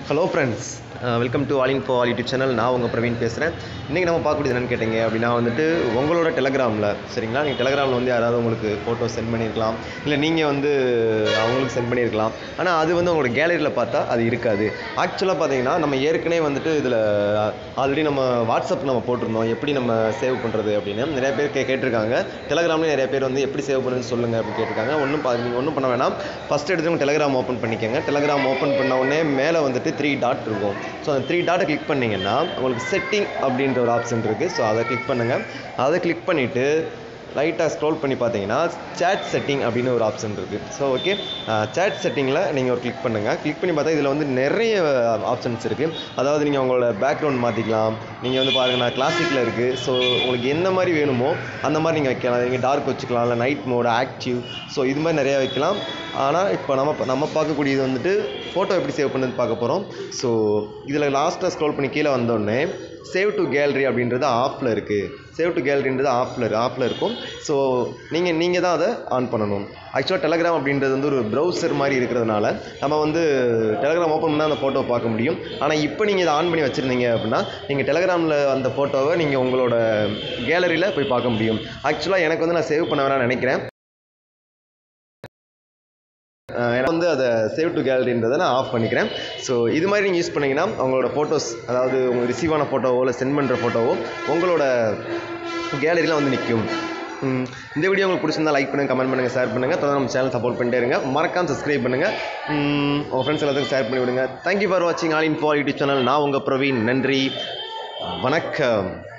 hello friends welcome to all in for all YouTube channel நான் உங்கள் பிரவீன் பேசுகிறேன் இன்றைக்கி நம்ம பார்க்கக்கூடியது என்னென்னு கேட்டிங்க அப்படின்னா வந்துட்டு உங்களோட டெலகிராமில் சரிங்களா நீங்கள் டெலகிராமில் வந்து யாராவது உங்களுக்கு ஃபோட்டோ சென்ட் பண்ணியிருக்கலாம் இல்லை நீங்கள் வந்து அவங்களுக்கு சென்ட் பண்ணியிருக்கலாம் ஆனால் அது வந்து உங்களோட கேலரியில் பார்த்தா அது இருக்காது ஆக்சுவலாக பார்த்தீங்கன்னா நம்ம ஏற்கனவே வந்துட்டு இதில் ஆல்ரெடி நம்ம வாட்ஸ்அப் நம்ம போட்டிருந்தோம் எப்படி நம்ம சேவ் பண்ணுறது அப்படின்னு நிறைய பேர் கே கேட்டிருக்காங்க டெலகிராம்லேயும் நிறைய பேர் வந்து எப்படி சேவ் பண்ணுறது சொல்லுங்கள் அப்படின்னு கேட்டிருக்காங்க ஒன்றும் பா நீங்கள் ஒன்றும் பண்ண வேணாம் ஃபஸ்ட் எடுத்து உங்கள் டெலகிராம் ஓப்பன் பண்ணிக்கோங்க டெலகிராம் ஓப்பன் பண்ண உடனே மேலே வந்துட்டு த்ரீ டாட் இருக்கும் ஸோ அந்த த்ரீ டாட்டை கிளிக் பண்ணிங்கன்னா உங்களுக்கு செட்டிங் அப்படின்ற ஒரு ஆப்ஷன் இருக்குது ஸோ அதை கிளிக் பண்ணுங்கள் அதை கிளிக் பண்ணிவிட்டு லைட்டாக ஸ்க்ரோல் பண்ணி பார்த்தீங்கன்னா சேட் செட்டிங் அப்படின்னு ஒரு ஆப்ஷன் இருக்குது ஸோ ஓகே சேட் செட்டிங்கில் நீங்கள் ஒரு கிளிக் பண்ணுங்கள் கிளிக் பண்ணி பார்த்தா இதில் வந்து நிறைய ஆப்ஷன்ஸ் இருக்குது அதாவது நீங்கள் உங்களோட பேக்ரவுண்ட் மாற்றிக்கலாம் நீங்கள் வந்து பாருங்கள் நான் கிளாசிக்கில் இருக்குது ஸோ உங்களுக்கு என்ன மாதிரி வேணுமோ அந்த மாதிரி நீங்கள் வைக்கலாம் நீங்கள் டார்க் வச்சுக்கலாம் இல்லை நைட் மோட் ஆக்டிவ் ஸோ இது மாதிரி நிறையா வைக்கலாம் ஆனால் இப்போ நம்ம நம்ம பார்க்கக்கூடியது வந்துட்டு ஃபோட்டோ எப்படி சேவ் பண்ணுறது பார்க்க போகிறோம் ஸோ இதில் லாஸ்ட்டாக ஸ்க்ரோல் பண்ணி கீழே வந்தோடனே சேவ் டு கேலரி அப்படின்றது ஆஃபில் இருக்குது சேவ் டு கேலரின்றது ஆஃபில் ஆஃபில் இருக்கும் ஸோ நீங்கள் நீங்கள் தான் அதை ஆன் பண்ணணும் ஆக்சுவலாக டெலகிராம் அப்படின்றது வந்து ஒரு ப்ரௌசர் மாதிரி இருக்கிறதுனால நம்ம வந்து டெலகிராம் ஓப்பன் பண்ணால் அந்த ஃபோட்டோவை பார்க்க முடியும் ஆனால் இப்போ நீங்கள் இதை ஆன் பண்ணி வச்சுருந்தீங்க அப்படின்னா நீங்கள் டெலகிராமில் அந்த ஃபோட்டோவை நீங்கள் உங்களோட கேலரியில் போய் பார்க்க முடியும் ஆக்சுவலாக எனக்கு வந்து நான் சேவ் பண்ண வேணாம்னு நினைக்கிறேன் எனக்கு வந்து அதை சேவ் டு கேலரின்றதை நான் ஆஃப் பண்ணிக்கிறேன் ஸோ இது மாதிரி நீங்கள் யூஸ் பண்ணிங்கன்னா உங்களோட ஃபோட்டோஸ் அதாவது உங்கள் ரிசீவ் ஆன ஃபோட்டோவோ இல்லை சென்ட் பண்ணுற ஃபோட்டோவோ உங்களோட கேலரியில் வந்து நிற்கும் இந்த வீடியோ உங்களுக்கு பிடிச்சிருந்தா லைக் பண்ணுங்கள் கமெண்ட் பண்ணுங்கள் ஷேர் பண்ணுங்கள் தொடர்ந்து நம்ம சேனல் சப்போர்ட் பண்ணிட்டே இருங்க மறக்காம சப்ஸ்கிரைப் பண்ணுங்கள் உங்கள் ஃப்ரெண்ட்ஸ் எல்லாத்துக்கும் ஷேர் பண்ணி விடுங்க தேங்க்யூ ஃபார் வாட்சிங் all in for YouTube channel நான் உங்கள் பிரவீன் நன்றி வணக்கம்